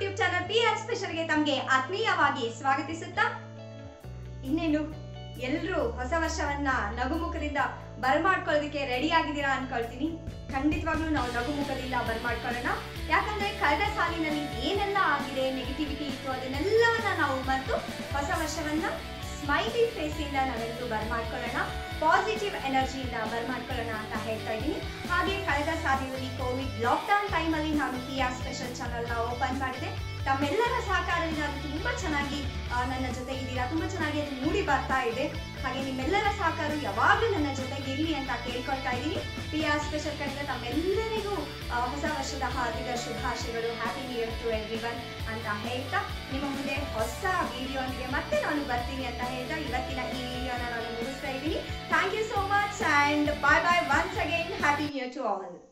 YouTube channel P R ಸ್ಪೆಷಲ್ಗೆ ತಮಗೆ ಆತ್ಮೀಯವಾಗಿ ಸ್ವಾಗತಿಸುತ್ತಾ ಇನ್ನೇನು ಎಲ್ಲರೂ ಹೊಸ ವರ್ಷವನ್ನ ನಗುಮುಖದಿಂದ ಬರಮಾಡ್ಕೊಳ್ಳೋದಕ್ಕೆ ರೆಡಿ ಆಗಿದ್ದೀರಾ ಅನ್ಕೊಳ್ತೀನಿ ಖಂಡಿತವಾಗ್ಲೂ ನಾವು ನಗುಮುಖದಿಂದ ಬರಮಾಡ್ಕೊಳ್ಳೋಣ ಯಾಕಂದ್ರೆ ಕಳೆದ ಸಾಲಿನಲ್ಲಿ ಏನೆಲ್ಲ ಆಗಿದೆ ನೆಗೆಟಿವಿಟಿ ಇತ್ತು ಅದನ್ನೆಲ್ಲವನ್ನ ನಾವು ಮರೆತು ಹೊಸ ವರ್ಷವನ್ನ ಸ್ಮೈಲಿ ಫೇಸಿಂದ ನಾವೆಲ್ಲರೂ ಬರಮಾಡ್ಕೊಳ್ಳೋಣ ಪಾಸಿಟಿವ್ ಎನರ್ಜಿಯಿಂದ ಬರಮಾಡ್ಕೊಳ್ಳೋಣ ಅಂತ ಹೇಳ್ತಾ ಇದ್ದೀನಿ ಹಾಗೆ ಕಳೆದ ಸಾಲಿನಲ್ಲಿ ಕೋವಿಡ್ ಲಾಕ್ಡೌನ್ ಟೈಮಲ್ಲಿ ನಾನು ಪಿ ಆರ್ ಸ್ಪೆಷಲ್ ಚಾನಲ್ನ ಓಪನ್ ಮಾಡಿದೆ ತಮ್ಮೆಲ್ಲರ ಸಹಕಾರದಿಂದ ಅದು ತುಂಬ ಚೆನ್ನಾಗಿ ಆ, ನನ್ನ ಜೊತೆ ಇದ್ದೀರಾ ತುಂಬ ಚೆನ್ನಾಗಿ ಅದು ಮೂಡಿ ಬರ್ತಾ ಇದೆ ಹಾಗೆ ನಿಮ್ಮೆಲ್ಲರ ಸಹಕಾರ ಯಾವಾಗಲೂ ನನ್ನ ಜೊತೆಗೆ ಇರಲಿ ಅಂತ ಕೇಳ್ಕೊಳ್ತಾ ಇದ್ದೀನಿ ಪಿ ಆರ್ ಸ್ಪೆಷಲ್ ಕಡೆಯಿಂದ ತಮ್ಮೆಲ್ಲರಿಗೂ ಆ, ಹೊಸ ವರ್ಷದ ಹಾರ್ದಿಕ ಶುಭಾಶಯಗಳು happy new year to everyone ಅಂತ ಹೇಳ್ತಾ ನಿಮ್ಮ ಮುಂದೆ ಹೊಸ ವಿಡಿಯೋನಿಗೆ ಮತ್ತೆ ನಾನು ಬರ್ತೀನಿ ಅಂತ ಹೇಳ್ತಾ ಇವತ್ತಿನ ಈ ವಿಡಿಯೋನ ನಾನು ಮುಗಿಸ್ತಾ ಇದ್ದೀನಿ thank you so much and bye bye once again happy new year to all